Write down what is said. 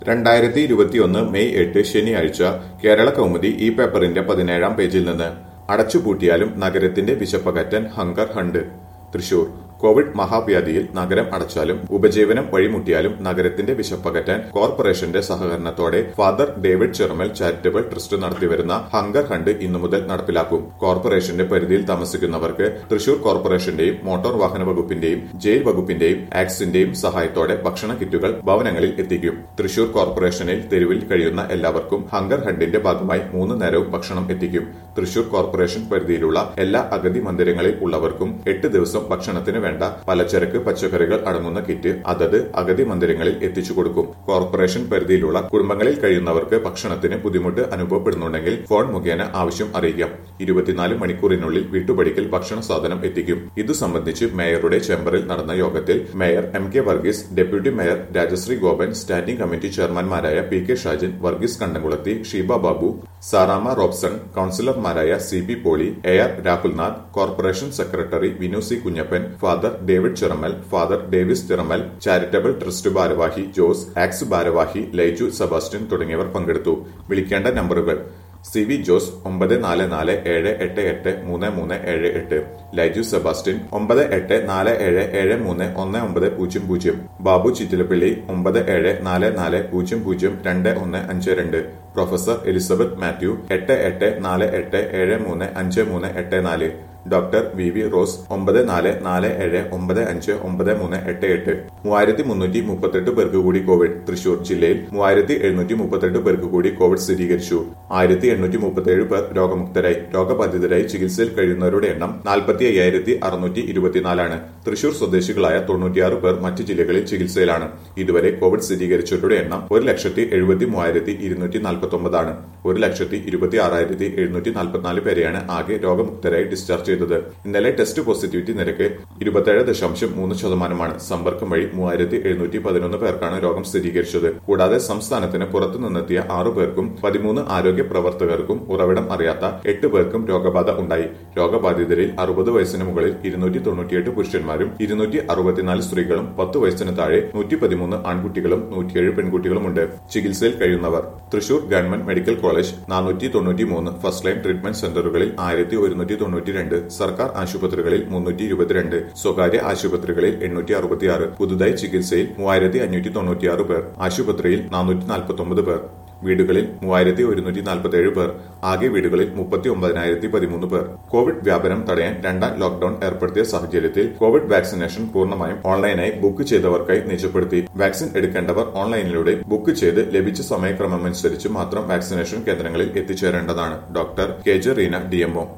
രണ്ടായിരത്തി ഇരുപത്തിയൊന്ന് മെയ് എട്ട് ശനിയാഴ്ച കേരള കൗമുദി ഈ പേപ്പറിന്റെ പതിനേഴാം പേജിൽ നിന്ന് അടച്ചുപൂട്ടിയാലും നഗരത്തിന്റെ വിശപ്പകറ്റാൻ ഹങ്കർ ഹണ്ട് തൃശൂർ കോവിഡ് മഹാവ്യാധിയിൽ നഗരം അടച്ചാലും ഉപജീവനം വഴിമുട്ടിയാലും നഗരത്തിന്റെ വിശപ്പകറ്റാൻ കോർപ്പറേഷന്റെ സഹകരണത്തോടെ father David Cherumal charitable trust നടത്തിവരുന്ന ഹങ്കർ ഹണ്ട് ഇന്നു മുതൽ നടപ്പിലാക്കും കോർപ്പറേഷന്റെ പരിധിയിൽ താമസിക്കുന്നവർക്ക് തൃശൂർ കോർപ്പറേഷന്റെയും മോട്ടോർ വാഹന വകുപ്പിന്റെയും ജയിൽ വകുപ്പിന്റെയും ആക്സിന്റെയും സഹായത്തോടെ ഭക്ഷണ കിറ്റുകൾ ഭവനങ്ങളിൽ എത്തിക്കും തൃശൂർ കോർപ്പറേഷനിൽ തെരുവിൽ കഴിയുന്ന എല്ലാവർക്കും ഹങ്കർ ഹണ്ടിന്റെ ഭാഗമായി മൂന്ന് നേരവും ഭക്ഷണം എത്തിക്കും തൃശൂർ കോർപ്പറേഷൻ പരിധിയിലുള്ള എല്ലാ അഗതി മന്ദിരങ്ങളിൽ ഉള്ളവർക്കും എട്ട് ദിവസം ഭക്ഷണത്തിന് വേണ്ട പലചരക്ക് പച്ചക്കറികൾ അടങ്ങുന്ന കിറ്റ് അതത് അഗതി മന്ദിരങ്ങളിൽ എത്തിച്ചു കൊടുക്കും കോർപ്പറേഷൻ പരിധിയിലുള്ള കുടുംബങ്ങളിൽ കഴിയുന്നവർക്ക് ഭക്ഷണത്തിന് ബുദ്ധിമുട്ട് അനുഭവപ്പെടുന്നുണ്ടെങ്കിൽ ഫോൺ മുഖേന ആവശ്യം അറിയിക്കാം ഇരുപത്തിനാല് മണിക്കൂറിനുള്ളിൽ വീട്ടുപടിക്കൽ ഭക്ഷണ സാധനം എത്തിക്കും ഇതു സംബന്ധിച്ച് മേയറുടെ ചേംബറിൽ നടന്ന യോഗത്തിൽ mayor M K Varghese deputy mayor Rajasree Gopan standing committee ചെയർമാൻമാരായ P K Shajin Varghese Kandamkulathy Sheeba Babu Sarama Robson കൌൺസിലർമാരായ C P Poly A R Rahulnath corporation secretary Vinu C Kunjappan father David Chiramel father Davis Chiramel charitable trust ഭാരവാഹി ജോസ് ആക്സ് ഭാരവാഹി ലൈജു സെബാസ്റ്റ്യൻ തുടങ്ങിയവർ പങ്കെടുത്തു വിളിക്കേണ്ട നമ്പറുകൾ സി വി ജോസ് ഒമ്പത് നാല് നാല് ഏഴ് എട്ട് എട്ട് മൂന്ന് മൂന്ന് ഏഴ് എട്ട് ലൈജു സെബാസ്റ്റ്യൻ ഒമ്പത് എട്ട് നാല് ഏഴ് ഏഴ് മൂന്ന് ഒന്ന് ഒമ്പത് പൂജ്യം പൂജ്യം ബാബു ചിറ്റിലപ്പള്ളി ഒമ്പത് ഏഴ് നാല് നാല് പൂജ്യം പൂജ്യം രണ്ട് ഒന്ന് അഞ്ച് രണ്ട് പ്രൊഫസർ എലിസബത്ത് മാത്യു എട്ട് എട്ട് നാല് എട്ട് ഏഴ് മൂന്ന് അഞ്ച് മൂന്ന് എട്ട് നാല് ഡോക്ടർ വി വി റോസ് ഒമ്പത് നാല് നാല് ഏഴ് ഒമ്പത് അഞ്ച് ഒമ്പത് മൂന്ന് എട്ട് എട്ട് മൂവായിരത്തി മുന്നൂറ്റി മുപ്പത്തെട്ട് പേർക്ക് കൂടി കോവിഡ് തൃശൂർ ജില്ലയിൽ മൂവായിരത്തി എഴുന്നൂറ്റി മുപ്പത്തെട്ട് പേർക്ക് കൂടി കോവിഡ് സ്ഥിരീകരിച്ചു ആയിരത്തി എണ്ണൂറ്റി മുപ്പത്തേഴ് പേർ രോഗമുക്തരായി രോഗബാധിതരായി ചികിത്സയിൽ കഴിയുന്നവരുടെ എണ്ണം നാൽപ്പത്തി അയ്യായിരത്തി അറുന്നൂറ്റി ഇരുപത്തിനാലാണ് തൃശൂർ സ്വദേശികളായ തൊണ്ണൂറ്റിയാറ് പേർ മറ്റ് ജില്ലകളിൽ ചികിത്സയിലാണ് ഇതുവരെ കോവിഡ് സ്ഥിരീകരിച്ചവരുടെ എണ്ണം ഒരു ലക്ഷത്തി എഴുപത്തി മൂവായിരത്തി ഇരുന്നൂറ്റി നാൽപ്പത്തി ഒമ്പതാണ് ഒരു ലക്ഷത്തി ഇരുപത്തി ആറായിരത്തി എഴുന്നൂറ്റി നാൽപ്പത്തിനാല് പേരെയാണ് ആകെ രോഗമുക്തരായി ഡിസ്ചാർജ് ചെയ്തത് ഇന്നലെ ടെസ്റ്റ് പോസിറ്റിവിറ്റി നിരക്ക് ഇരുപത്തേഴ് ദശാംശം മൂന്ന് ശതമാനമാണ് സമ്പർക്കം വഴി മൂവായിരത്തി എഴുന്നൂറ്റി പതിനൊന്ന് പേർക്കാണ് രോഗം സ്ഥിരീകരിച്ചത് കൂടാതെ സംസ്ഥാനത്തിന് പുറത്തു നിന്നെത്തിയ ആറു പേർക്കും പതിമൂന്ന് ആരോഗ്യ പ്രവർത്തകർക്കും ഉറവിടം അറിയാത്ത എട്ട് പേർക്കും രോഗബാധ ഉണ്ടായി രോഗബാധിതരിൽ അറുപത് വയസ്സിന് മുകളിൽ ഇരുന്നൂറ്റി തൊണ്ണൂറ്റിയെട്ട് പുരുഷന്മാരും ഇരുന്നൂറ്റി അറുപത്തിനാല് സ്ത്രീകളും പത്ത് വയസ്സിന് താഴെ നൂറ്റി പതിമൂന്ന് ആൺകുട്ടികളും നൂറ്റിയേഴ് പെൺകുട്ടികളുമുണ്ട് ചികിത്സയിൽ കഴിയുന്നവർ തൃശൂർ ഗവൺമെന്റ് മെഡിക്കൽ കോളേജ് നാനൂറ്റി തൊണ്ണൂറ്റി മൂന്ന് ഫസ്റ്റ് ലൈൻ ട്രീറ്റ്മെന്റ് സെന്ററുകളിൽ ആയിരത്തി ഒരുന്നൂറ്റി തൊണ്ണൂറ്റി രണ്ട് സർക്കാർ ആശുപത്രികളിൽ മുന്നൂറ്റി ഇരുപത്തിരണ്ട് സ്വകാര്യ ആശുപത്രികളിൽ എണ്ണൂറ്റി അറുപത്തിയാറ് പുതുതായി ചികിത്സയിൽ മൂവായിരത്തി അഞ്ഞൂറ്റി തൊണ്ണൂറ്റിയാറ് പേർ ആശുപത്രിയിൽ നാനൂറ്റി നാൽപ്പത്തി ഒമ്പത് പേർ വീടുകളിൽ മൂവായിരത്തി ഒരുന്നൂറ്റി നാൽപ്പത്തേഴ് പേർ ആകെ വീടുകളിൽ മുപ്പത്തി ഒമ്പതിനായിരത്തി പതിമൂന്ന് പേർ കോവിഡ് വ്യാപനം തടയാൻ രണ്ടാം ലോക്ഡൌൺ ഏർപ്പെടുത്തിയ സാഹചര്യത്തിൽ കോവിഡ് വാക്സിനേഷൻ പൂർണ്ണമായും ഓൺലൈനായി ബുക്ക് ചെയ്തവർക്കായി നിജപ്പെടുത്തി വാക്സിൻ എടുക്കേണ്ടവർ ഓൺലൈനിലൂടെ ബുക്ക് ചെയ്ത് ലഭിച്ച സമയക്രമമനുസരിച്ച് മാത്രം വാക്സിനേഷൻ കേന്ദ്രങ്ങളിൽ എത്തിച്ചേരേണ്ടതാണ് doctor K J Reena DMO